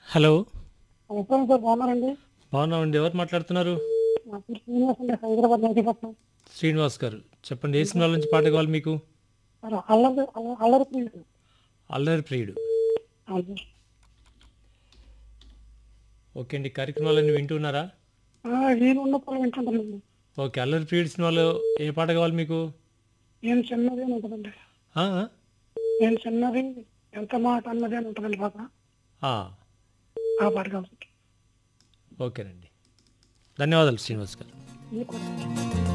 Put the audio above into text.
Hello నమస్కారం sir బాగున్నారండి బాగున్నామండి ఎవరు మాట్లాడుతున్నారు నా పేరు శ్రీనివాస్ అండి హైదరాబాద్ నైతిపట్నం శ్రీనివాస్ గారు చెప్పండి ఏ సినిమాల నుంచి పాట కావాలి మీకు సార్ అల్లరి అల్ల- అల్లరి ప్రియుడు అల్లరి ప్రియుడు అవును సార్. ఓకే అండి కార్యక్రమాలన్నీ వింటున్నారా ఆ, వీలు ఉన్నప్పుడు వింటుంటానండి ఓకే అల్లరి ప్రియుడు సినిమాలో ఏ పాట కావాలి మీకు నేను చిన్నది అని ఉంటుందండి ఆ, ఆ? నేను చిన్నది ఎంత మాట అన్నది అని ఉంటుందండి పాప ఆ, ఆ పాట కావాలి ఓకేనండి ధన్యవాదాలు శ్రీనివాస్ గారు మీకు కూడా.